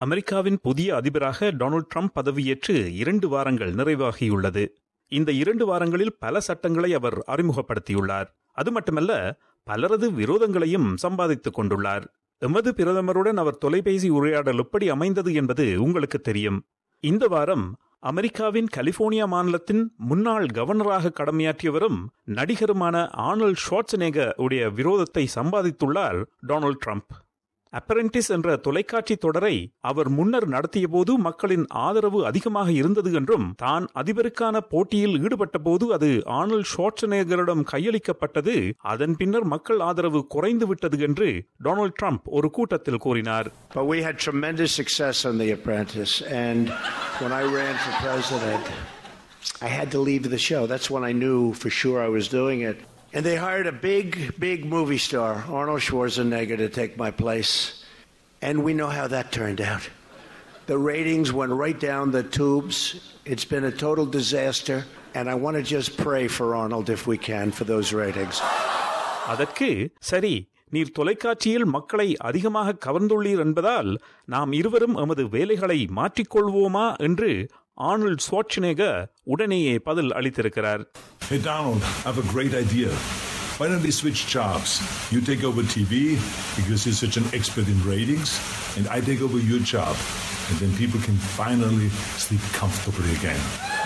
அமெரிக்காவின் புதிய அதிபராக டொனால்ட் ட்ரம்ப் பதவியேற்று இரண்டு வாரங்கள் நிறைவாகியுள்ளது இந்த இரண்டு வாரங்களில் பல சட்டங்களை அவர் அறிமுகப்படுத்தியுள்ளார் அது மட்டுமல்ல பலரது விரோதங்களையும் சம்பாதித்துக் கொண்டுள்ளார் எமது பிரதமருடன் அவர் தொலைபேசி உரையாடல் எப்படி அமைந்தது என்பது உங்களுக்கு தெரியும் இந்த வாரம் அமெரிக்காவின் கலிபோர்னியா மாநிலத்தின் முன்னாள் கவர்னராக கடமையாற்றியவரும் நடிகருமான ஆர்னல்ட் ஷாட்ஸ்நேக உடைய விரோதத்தை சம்பாதித்துள்ளார் டொனால்ட் ட்ரம்ப் அப்பரண்டிஸ் என்ற தொலைக்காட்சி தொடரை அவர் முன்னர் நடத்தியபோது மக்களின் ஆதரவு அதிகமாக இருந்தது என்றும் தான் அதிபருக்கான போட்டியில் ஈடுபட்ட போது அது ஆர்னல்ட் ஷாட்ஸ்நேகரிடம் கையளிக்கப்பட்டது அதன் பின்னர் மக்கள் ஆதரவு குறைந்து விட்டது என்று டொனால்ட் ட்ரம்ப் ஒரு கூட்டத்தில் கூறினார் But we had tremendous success on The Apprentice. And when I ran for president, I had to leave the show. That's when I knew for sure I was doing it. And they hired a big, big movie star, Arnold Schwarzenegger, to take my place. And we know how that turned out. The ratings went right down the tubes. It's been a total disaster. And I want to just pray for Arnold if we can for those ratings. அதற்கு சரி நீர் தொலைக்காட்சியில் மக்களை அதிகமாக கவர்ந்துள்ளீர் என்பதால் நாம் இருவரும் எமது வேலைகளை மாற்றிக்கொள்வோமா என்று ஆர்னல்ட் ஸ்வாட்ச்நேகர் உடனேயே பதில் அளித்திருக்கிறார் Hey, Donald, I have a great idea. Why don't we switch jobs? You take over TV because you're such an expert in ratings, and I take over your job. And then people can finally sleep comfortably again.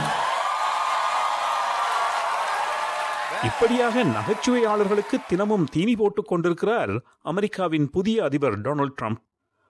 இப்படியாக நகைச்சுவையாளர்களுக்கு தினமும் தீனி போட்டுக் கொண்டிருக்கிறார் அமெரிக்காவின் புதிய அதிபர் Donald Trump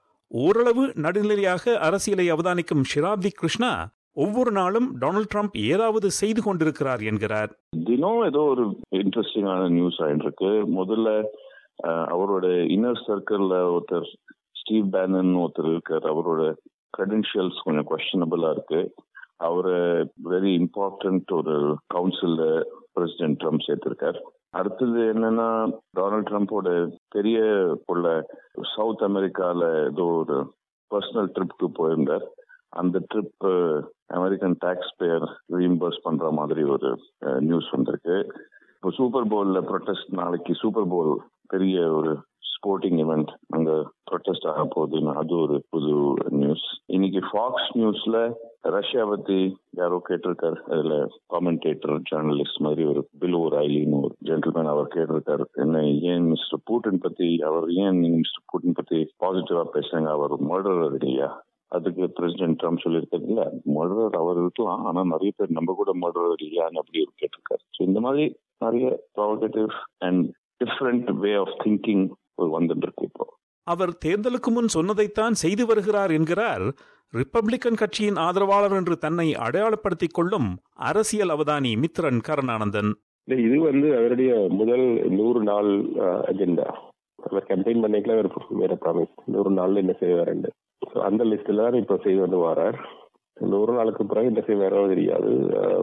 ஓரளவு நடுநிலையாக அரசியலை அவதானிக்கும் ஷிராப்தி கிருஷ்ணா ஒவ்வொரு நாளும் டொனால்ட் ட்ரம்ப் ஏதாவது செய்து கொண்டிருக்கிறார் என்கிறார் தினம் ஏதோ ஒரு இன்ட்ரெஸ்டிங்கான நியூஸ் ஆயிட்டு இருக்கு முதல்ல அஹ், அவரோட இன்னர் சர்க்கிள்ல ஒருத்தர் ஸ்டீவ் பேனன் ஒருத்தர் இருக்கார் அவரோட கிரெடென்ஷியல்ஸ் கொஞ்சம் கொஸ்டினபிளா இருக்கு அவரை வெரி இம்பார்ட்டன்ட் ஒரு கவுன்சில்ல பிரசிடென்ட் ட்ரம்ப் சேர்த்திருக்கார் அடுத்தது என்னன்னா டொனால்ட் ட்ரம்ப்போட பெரிய உள்ள சவுத் அமெரிக்கால ஏதோ ஒரு பர்சனல் ட்ரிப்க்கு போயிருந்தார் அந்த trip American tax payer reimburse பண்ற மாதிரி ஒரு நியூஸ் வந்திருக்கு இப்போ சூப்பர் போல்ல ப்ரொட்டஸ்ட் நாளைக்கு சூப்பர் போல் பெரிய ஒரு ஸ்போர்ட்டிங் இவெண்ட் அங்க ப்ரொட்டஸ்ட் ஆக போகுதுன்னு அது ஒரு புது நியூஸ் இன்னைக்கு ஃபாக்ஸ் நியூஸ்ல ரஷ்யா பத்தி யாரோ கேட்டிருக்காரு அதுல காமெண்டேட்டர் ஜேர்னலிஸ்ட் மாதிரி ஒரு பிலோ ரைலின்னு ஒரு ஜென்டில்மேன் அவர் கேட்டிருக்காரு என்ன ஏன் மிஸ்டர் பூட்டின் பத்தி அவர் ஏன் நீங்க மிஸ்டர் பூட்டின் பத்தி பாசிட்டிவா பேசுறாங்க அவர் மர்டரர் இல்லையா அதுக்கு பிரசிடென்ட் ட்ரம்ப் சொல்லியிருக்காரு இல்ல மர்டரர் அவர் இருக்கலாம் ஆனா நிறைய பேர் நம்ம கூட மர்டரர் இல்லையான்னு அப்படி ஒரு கேட்டிருக்காரு So இந்த மாதிரி நிறைய provocative and different way of thinking வந்துட்டு இருக்கு இப்போ அவர் தேர்தலுக்கு முன் சொன்னதைத்தான் செய்து வருகிறார் என்கிறார் ரிப்பப்ளிக்கன் கட்சியின் ஆதரவாளர் என்று தன்னை அடையாளப்படுத்திக் கொள்ளும் அரசியல் அவதானி மித்ரன் கருணானந்தன் இல்ல, இது வந்து அவருடைய முதல் நூறு நாள் அஜெண்டா அவர் கேம்பெயின் பண்ணிக்கல அவர் வேற ப்ராமிஸ் நூறு நாள்ல என்ன செய்வாருண்டு So, அந்த லிஸ்ட்ல தான் இப்ப செய்து வந்து வரார் நூறு நாளுக்கு பிறகு என்ன செய்வாரோ தெரியாது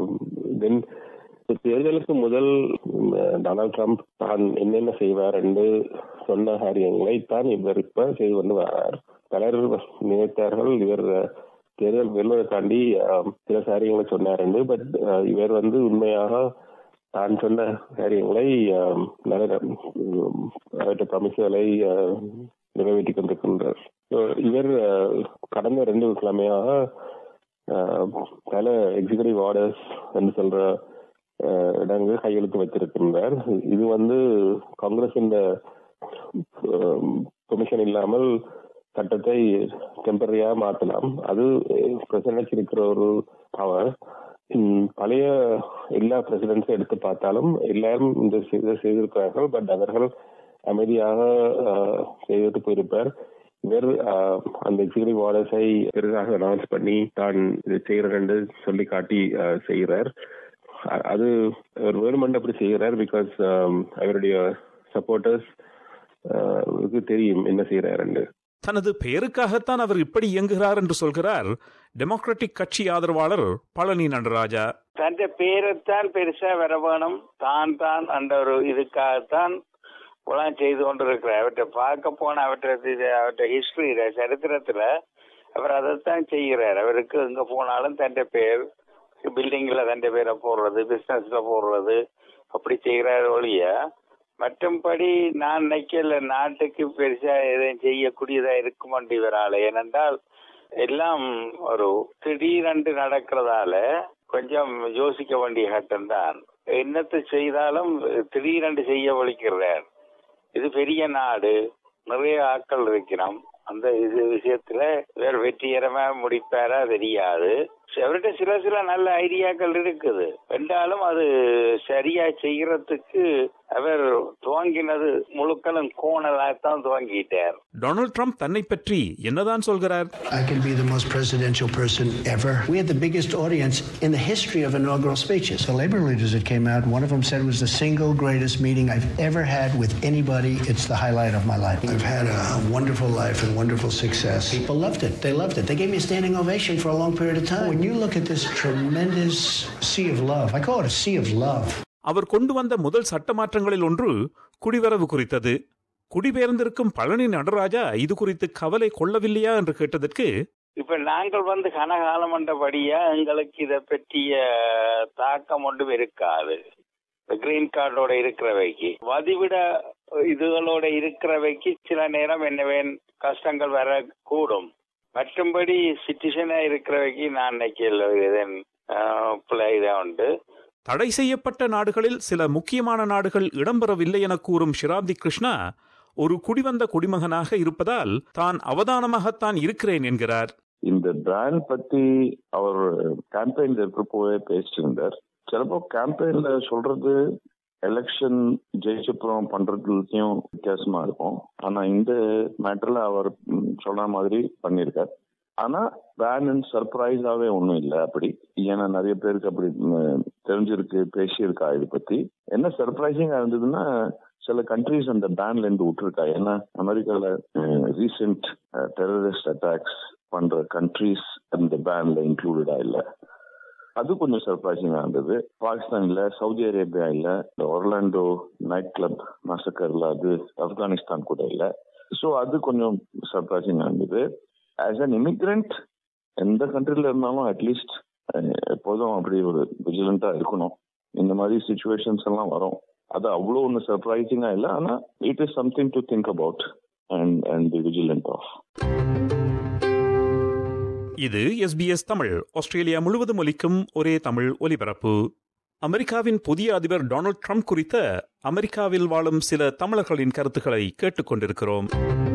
தென் தேர்தலுக்கு முதல் உம், டொனால்ட் ட்ரம்ப் தான் என்னென்ன செய்வார் என்று சொன்ன காரியங்களை தான் இவர் இப்ப செய்து வந்து வரார் பலர் நினைத்தார்கள் இவர் தேர்தல் வெல்வதற்காண்டி ஆஹ், சில காரியங்களை சொன்னார் என்று பட் இவர் வந்து உண்மையாக தான் சொன்ன காரியங்களை ஆஹ், நல்ல உம், அவற்றை பிரமிசுகளை நிறைவேற்றி கொண்டிருக்கின்றார் So, இவர் ஆஹ், கடந்த ரெண்டு கிழமையாக ஆஹ், பல எக்ஸிகூட்டிவ் ஆர்டர்ஸ் என்று சொல்ற ஆஹ், இடங்கள் கையெழுத்து வச்சிருக்கின்றார் இது வந்து காங்கிரஸின் பெர்மிஷன் இல்லாமல் சட்டத்தை டெம்பரரியா மாற்றலாம் அது பிரசிடன்ட் இருக்கிற ஒரு பவர் பழைய எல்லா பிரசிடென்ட்ஸும் எடுத்து பார்த்தாலும் எல்லாரும் இந்த இதை செய்திருக்கிறார்கள் பட் அவர்கள் அமைதியாக ஆஹ், செய்துட்டு போயிருப்பார் இவர் ஆஹ், அந்த எக்ஸிகூட்டிவ் ஆர்டர்ஸை பெரிதாக அனௌன்ஸ் பண்ணி தான் இதை செய்கிறேன் என்று சொல்லி காட்டி ஆஹ், செய்கிறார் அ- அது அவர் வேணுமென்று அப்படி செய்கிறார் பிகாஸ் அவருடைய சப்போர்ட்டர்ஸ் தெரியும் என்ன செய்கிறார் தனது பெயருக்காகத்தான் அவர் இப்படி இயங்குகிறார் என்று சொல்கிறார் டெமோக்ராட்டிக் கட்சி ஆதரவாளர் பழனி நடராஜா தன் பேரைத்தான் பெருசா வர வேணும் தான் தான் அந்த ஒரு இதுக்காகத்தான் உலகம் செய்து கொண்டிருக்கிறார் அவற்றை பார்க்க போன அவற்றை இது- அவற்றை ஹிஸ்டரியில சரித்திரத்துல அவர் அதைத்தான் செய்கிறார் அவருக்கு எங்க போனாலும் தன் பேர் பில்டிங்ல தன் பேரை போடுறது பிசினஸ்ல போடுறது அப்படி செய்கிறார் ஒழிய மற்றும்படி நான் நினைக்கல நாட்டுக்கு பெருசா எதையும் செய்யக்கூடியதா இருக்குமாண்டு இவரால ஏனென்றால் எல்லாம் ஒரு திடீரென்று நடக்கிறதால கொஞ்சம் யோசிக்க வேண்டிய கட்டம் தான் என்னத்தை செய்தாலும் திடீரென்று செய்ய வலிக்கிறார் இது பெரிய நாடு நிறைய ஆட்கள் இருக்கிறோம் அந்த இது விஷயத்துல வேற வெற்றிகரமா முடிப்பாரா தெரியாது அவர்கிட்ட சில சில நல்ல ஐடியாக்கள் இருக்குது என்றாலும் அது சரியா செய்யறதுக்கு அவர் துவங்கினது முழுக்களும் கோணலாத்தான் துவங்கிட்டார் டொனால்ட் ட்ரம்ப் தன்னை பற்றி என்னதான் சொல்கிறார் I can be the most presidential person ever. We had the biggest audience in the history of inaugural speeches. The labor leaders that came out, one of them said it was the single greatest meeting I've ever had with anybody. It's the highlight of my life. I've had a wonderful life and wonderful success. People loved it. They loved it. They gave me a standing ovation for a long period of time. When you look at this tremendous sea of love, I call it a sea of love. அவர் கொண்டு வந்த முதல் சட்ட மாற்றங்களில் ஒன்று குடிவரவு குறித்தது குடிபெயர்ந்திருக்கும் பழனி நடராஜா இது குறித்து கவலை கொள்ளவில்லையா என்று கேட்டதற்கு இப்ப நாங்கள் வந்து கனகாலம் என்றபடியா எங்களுக்கு இதை பற்றிய தாக்கம் ஒன்றும் இருக்காது கிரீன் கார்டோட இருக்கிறவைக்கு வதிவிட இதுகளோட இருக்கிறவைக்கு சில நேரம் என்னவேன் கஷ்டங்கள் வரக்கூடும் மற்றும்படி சிட்டிசனா இருக்கிறவைக்கு நான் நினைக்கல இதன் பிள்ளை இதான் உண்டு தடை செய்யப்பட்ட நாடுகளில் சில முக்கியமான நாடுகள் இடம்பெறவில்லை என கூறும் ஷிராப்தி கிருஷ்ணா ஒரு குடிவந்த குடிமகனாக இருப்பதால் தான் அவதானமாகத்தான் இருக்கிறேன் என்கிறார் இந்த பிராண்ட் பத்தி அவர் கேம்பெயின்ல இருக்கிறப்போவே பேசிட்டு இருந்தார் சிலப்போ கேம்பெயின்ல சொல்றது எலெக்ஷன் ஜெயிச்சப்புறம் பண்றதுலயும் வித்தியாசமா இருக்கும் ஆனா இந்த மேட்டர்ல அவர் ம், சொன்ன மாதிரி பண்ணியிருக்கார் ஆனா பிராண்ட் சர்ப்ரைஸாவே ஒண்ணும் இல்லை அப்படி ஏன்னா நிறைய பேருக்கு அப்படி ம், தெரிஞ்சிருக்கு பேசியிருக்கா இது பத்தி என்ன சர்ப்ரைசிங்கா இருந்ததுன்னா சில கண்ட்ரிஸ் அந்த பேன்ல இருந்து விட்டுருக்கா ஏன்னா அமெரிக்கால ரீசெண்ட் டெரரிஸ்ட் அட்டாக்ஸ் பண்ற கண்ட்ரிஸ் அந்த பேன்ல இன்க்ளூடடா இல்ல அது கொஞ்சம் சர்ப்ரைசிங்கா இருந்தது பாகிஸ்தான் இல்ல சவுதி அரேபியா இல்ல இந்த ஒர்லாண்டோ நைட் கிளப் மசக்கர்ல அது ஆப்கானிஸ்தான் கூட இல்ல ஸோ அது கொஞ்சம் சர்ப்ரைசிங்கா இருந்தது ஆஸ் அன் இமிகிரண்ட் எந்த கண்ட்ரில இருந்தாலும் அட்லீஸ்ட் எப்போதும் அப்படி ஒரு விஜிலண்டா இருக்கணும் இந்த மாதிரி சுச்சுவேஷன்ஸ் எல்லாம் வரும் அது அவ்வளோ ஒன்று சர்ப்ரைசிங்கா இல்லை ஆனா it is something to think about and and be vigilant of இது எஸ்பிஎஸ் தமிழ் ஆஸ்திரேலியா முழுவதும் ஒலிக்கும் ஒரே தமிழ் ஒலிபரப்பு அமெரிக்காவின் புதிய அதிபர் டொனால்ட் ட்ரம்ப் குறித்த அமெரிக்காவில் வாழும் சில தமிழர்களின் கருத்துக்களை கேட்டுக்கொண்டிருக்கிறோம்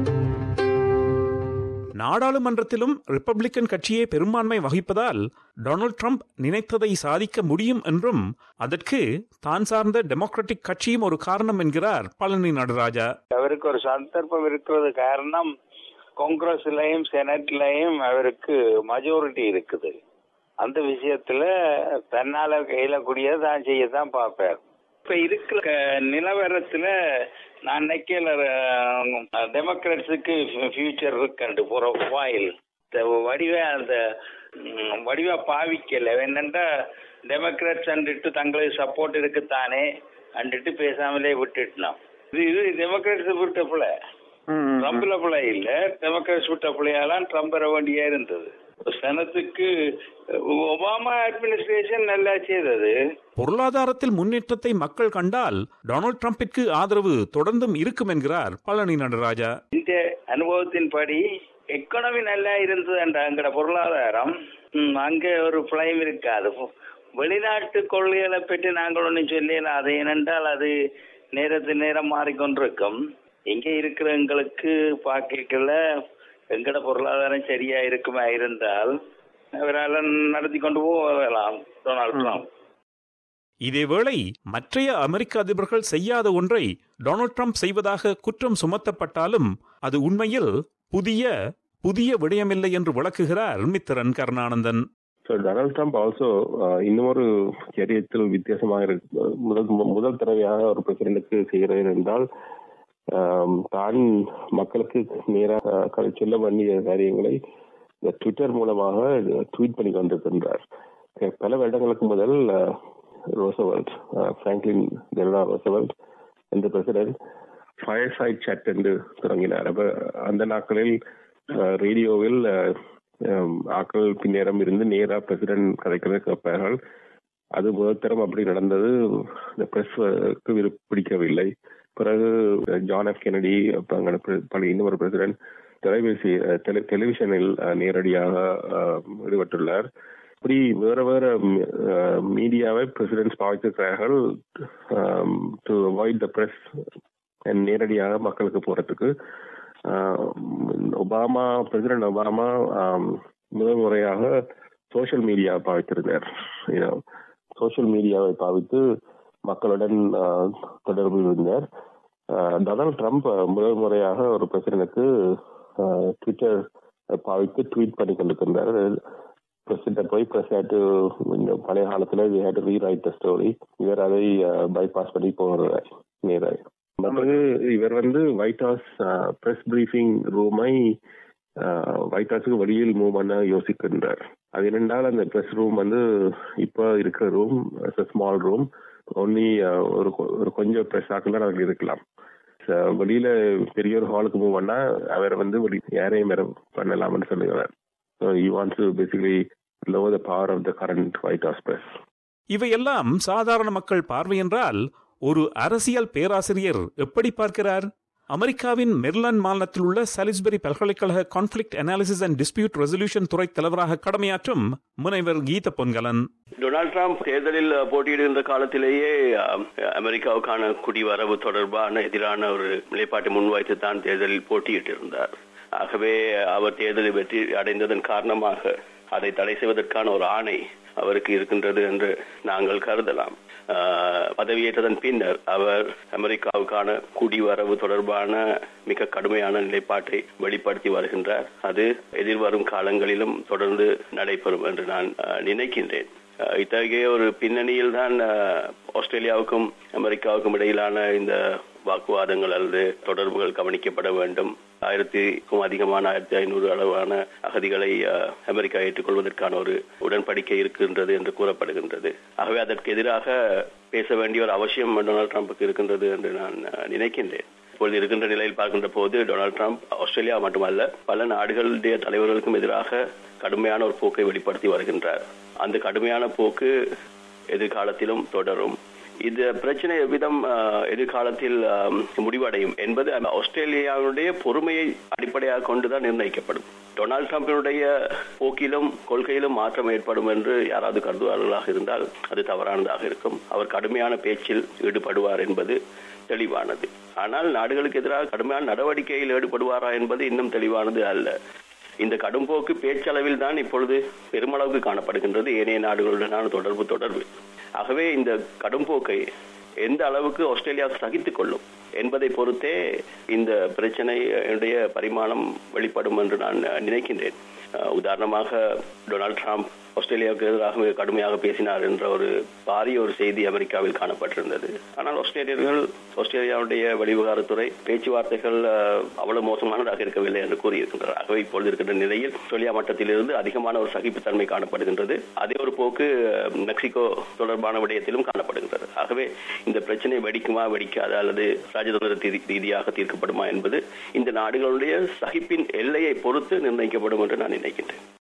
நாடாளுமன்றத்திலும் ரிப்பப்ளிக்கன் கட்சியே பெரும்பான்மை வகிப்பதால் டொனால்ட் ட்ரம்ப் நினைத்ததை சாதிக்க முடியும் என்றும் அதற்கு தான் சார்ந்த டெமோக்ராட்டிக் கட்சியும் ஒரு காரணம் என்கிறார் பழனி நடராஜா அவருக்கு ஒரு சந்தர்ப்பம் இருக்கிறது காரணம் காங்கிரஸ்லயும் செனட்லயும் அவருக்கு மெஜாரிட்டி இருக்குது அந்த விஷயத்துல தன்னால கையிலக்கூடியதை தான் செய்யத்தான் பார்ப்பார் இப்ப இருக்கிற க- நிலவரத்துல நான் நினைக்கல டெமோக்ராட்ஸுக்கு ஃபியூச்சர் இருக்குண்டு போற வாயில் வடிவ அந்த ம், வடிவா பாவிக்கல என்னண்டா டெமோக்ராட்ஸ் அண்டிட்டு தங்களுக்கு சப்போர்ட் இருக்குத்தானே அண்டிட்டு பேசாமலே விட்டுட்டோம் இது இது டெமோக்ராட்ஸ் விட்ட பிள்ளை ட்ரம்ப்ல பிள்ளை இல்ல டெமோக்ராட்ஸ் விட்ட பிள்ளையாலாம் ட்ரம்ப் வர வேண்டியா இருந்தது சனத்துக்கு ஒபாமா அட்மினிஸ்ட்ரேஷன் நல்லா செய்தது பொருளாதாரத்தில் முன்னேற்றத்தை மக்கள் கண்டால் டொனால்ட் ட்ரம்பிற்கு ஆதரவு தொடர்ந்தும் இருக்கும் என்கிறார் பழனி நடராஜா இந்த அனுபவத்தின்படி எக்கானமி நல்லா இருந்தது என்ற அங்கட பொருளாதாரம் ம், அங்க ஒரு பிளைம் இருக்காது வெளிநாட்டு கொள்கைகளை பற்றி நாங்கள் ஒன்றும் சொல்லல அது ஏனென்றால் அது நேரத்து நேரம் மாறிக்கொண்டிருக்கும் இங்க இருக்கிற எங்களுக்கு பார்க்கல எங்கட பொருளாதாரம் சரியா இருக்குமா இருந்தால் அவரால் நடத்தி கொண்டு போகலாம் டொனால்ட் ட்ரம்ப் இதேவேளை மற்றைய அமெரிக்க அதிபர்கள் செய்யாத ஒன்றை டொனால்ட் ட்ரம்ப் செய்வதாக குற்றம் சுமத்தப்பட்டாலும் அது உண்மையில் புதிய புதிய விடயமில்லை என்று விளக்குகிறார் Mithiran Karunanandan so Donald Trump also இன்னொரு சரியத்தில் வித்தியாசமாக இருக்கு முதல் முதல் தடவையாக ஒரு பிரசிடென்ட்டுக்கு செய்கிறது என்றால் ஆம், தான் மக்களுக்கு நேராக சொல்ல வேண்டிய காரியங்களை இந்த ட்விட்டர் மூலமாக ட்வீட் பண்ணி கொண்டிருக்கின்றார் பல வருடங்களுக்கு முதல் ரோசவல்ட் பிராங்க்லின் டெல்டா ரோசவல்ட் என்ற பிரசிடென்ட் ஃபயர் சைட் சட் என்று தொடங்கினார் அப்ப அந்த நாட்களில் அஹ், ரேடியோவில் அஹ், ஹம், ஆக்கள் பின்னேரம் இருந்து நேரா பிரசிடென்ட் கதைக்கிறத கேட்பார்கள் அது முதல் தரம் அப்படி நடந்தது இந்த பிரஸ் பிடிக்கவில்லை பிறகு ஜான் எஃப் கெனடி அப்புறம் அங்க பிர- பல இன்னொரு பிரசிடென்ட் தொலைபேசி அஹ், டெலி- டெலிவிஷனில் அஹ், நேரடியாக அஹ், ஈடுபட்டுள்ளார் இப்படி வேற வேற மீடியாவை பிரசிடென்ட் பாவித்திருக்கிறார்கள் டு அவாய்ட் த பிரஸ் நேரடியாக மக்களுக்கு போறதுக்கு ஆஹ், ஒபாமா பிரசிடென்ட் ஒபாமா ஆம், முதல் முறையாக சோஷியல் மீடியா பாவித்திருந்தார் சோஷியல் மீடியாவை பாவித்து மக்களுடன் ஆஹ், தொடர்பில் இருந்தார் ஆஹ், டொனால்ட் ட்ரம்ப் முதல் முறையாக ஒரு பிரசிடனுக்கு ட்விட்டர் பாவித்து ட்வீட் பண்ணி கொண்டிருக்கின்றார் பிரசிட்ட போய் பிரசாட்டு இந்த பழைய காலத்துல we had rewrite the story இவர் அதை பைபாஸ் பண்ணி போகிறார் நேராக நமக்கு இவர் வந்து ஒயிட் ஹவுஸ் பிரஸ் பிரீஃபிங் ரூமை ஒயிட் ஹவுஸுக்கு வெளியில் மூவ் பண்ண யோசிக்கின்றார் அது என்னென்றால் அந்த பிரஸ் ரூம் வந்து இப்போ இருக்கிற ரூம் ஸ்மால் ரூம் ஒன்லி ஒரு கொ- ஒரு கொஞ்சம் பிரஸ் ஆக்கள் தான் அதில் இருக்கலாம் So, வெளியில பெரிய ஒரு ஹாலுக்கு மூவ் பண்ணா அவர் வந்து வெளி யாரையும் வேற பண்ணலாம்னு சொல்லுகிறார் so you want to basically low the power of the current white house press இவையெல்லாம் சாதாரண மக்கள் பார்வை என்றால் ஒரு அரசியல் பேராசிரியர் எப்படி பார்க்கிறார் அமெரிக்காவின் மெர்லாண்ட் மாநிலத்தில் உள்ள சாலிஸ்பரி பல்கலைக்கழக conflict analysis and dispute resolution துறை தலைவராக கடமையாற்றும் முனைவர் கீத பொன்கலன் டொனால்ட் ட்ரம்ப் தேர்தலில் போட்டியிடுகின்ற காலத்திலேயே அஹ், அமெரிக்காவுக்கான குடிவரவு தொடர்பான எதிரான ஒரு நிலைப்பாட்டை முன்வைத்து தான் தேர்தலில் போட்டியிட்டிருந்தார் ஆகவே அவர் தேர்தலில் வெற்றி அடைந்ததன் காரணமாக அதை தடை செய்வதற்கான ஒரு ஆணை அவருக்கு இருக்கின்றது என்று நாங்கள் கருதலாம் அஹ், பதவியேற்றதன் பின்னர் அவர் அமெரிக்காவுக்கான குடிவரவு தொடர்பான மிக கடுமையான நிலைப்பாட்டை வெளிப்படுத்தி வருகின்றார் அது எதிர்வரும் காலங்களிலும் தொடர்ந்து நடைபெறும் என்று நான் அஹ், நினைக்கின்றேன் அஹ், இத்தகைய ஒரு பின்னணியில் தான் ஆஸ்திரேலியாவுக்கும் அமெரிக்காவுக்கும் இடையிலான இந்த வாக்குவாதங்கள் அல்லது தொடர்புகள் கவனிக்கப்பட வேண்டும் ஆயிரத்திற்கும் அதிகமான ஆயிரத்தி ஐநூறு அளவான அகதிகளை அஹ், அமெரிக்கா ஏற்றுக்கொள்வதற்கான ஒரு உடன்படிக்கை இருக்கின்றது என்று கூறப்படுகின்றது ஆகவே அதற்கு எதிராக பேச வேண்டிய ஒரு அவசியம் டொனால்ட் ட்ரம்புக்கு இருக்கின்றது என்று நான் அஹ், நினைக்கின்றேன் இப்பொழுது இருக்கின்ற நிலையில் பார்க்கின்ற போது டொனால்ட் ட்ரம்ப் ஆஸ்திரேலியா மட்டுமல்ல பல நாடுகளுடைய தலைவர்களுக்கும் எதிராக கடுமையான ஒரு போக்கை வெளிப்படுத்தி வருகின்றார் அந்த கடுமையான போக்கு எதிர்காலத்திலும் தொடரும் இந்த பிரச்சனை எவ்விதம் அஹ், எதிர்காலத்தில் அஹ், முடிவடையும் என்பது ஆஸ்திரேலியாவுடைய பொறுமையை அடிப்படையாக கொண்டுதான் நிர்ணயிக்கப்படும் டொனால்ட் ட்ரம்பினுடைய போக்கிலும் கொள்கையிலும் மாற்றம் ஏற்படும் என்று யாராவது கருதுவார்களாக இருந்தால் அது தவறானதாக இருக்கும் அவர் கடுமையான பேச்சில் ஈடுபடுவார் என்பது தெளிவானது ஆனால் நாடுகளுக்கு எதிராக கடுமையான நடவடிக்கையில் ஈடுபடுவாரா என்பது இன்னும் தெளிவானது அல்ல இந்த கடும்போக்கு பேச்சளவில் தான் இப்பொழுது பெருமளவுக்கு காணப்படுகின்றது ஏனைய நாடுகளுடனான தொடர்பு தொடர்பு ஆகவே இந்த கடும்போக்கை எந்த அளவுக்கு ஆஸ்திரேலியா சகித்துக் கொள்ளும் என்பதை பொறுத்தே இந்த பிரச்சனையுடைய பரிமாணம் வெளிப்படும் என்று நான் நினைக்கின்றேன் அஹ், உதாரணமாக டொனால்ட் ட்ரம்ப் ஆஸ்திரேலியாவுக்கு எதிராக மிக கடுமையாக பேசினார் என்ற ஒரு பாரிய ஒரு செய்தி அமெரிக்காவில் காணப்பட்டிருந்தது ஆனால் ஆஸ்திரேலியர்கள் ஆஸ்திரேலியாவுடைய வெளிவிவகாரத்துறை பேச்சுவார்த்தைகள் அஹ், அவ்வளவு மோசமானதாக இருக்கவில்லை என்று கூறியிருக்கின்றனர் ஆகவே இப்பொழுது இருக்கின்ற நிலையில் ஆஸ்திரேலியா மட்டத்திலிருந்து அதிகமான ஒரு சகிப்புத்தன்மை காணப்படுகின்றது அதே ஒரு போக்கு அஹ், மெக்சிகோ தொடர்பான விடயத்திலும் காணப்படுகின்றது ஆகவே இந்த பிரச்சனை வெடிக்குமா வெடிக்காதா அல்லது ராஜதந்திர ரீதி- ரீதியாக தீர்க்கப்படுமா என்பது இந்த நாடுகளுடைய சகிப்பின் எல்லையை பொறுத்து நிர்ணயிக்கப்படும் என்று நான் நினைக்கின்றேன்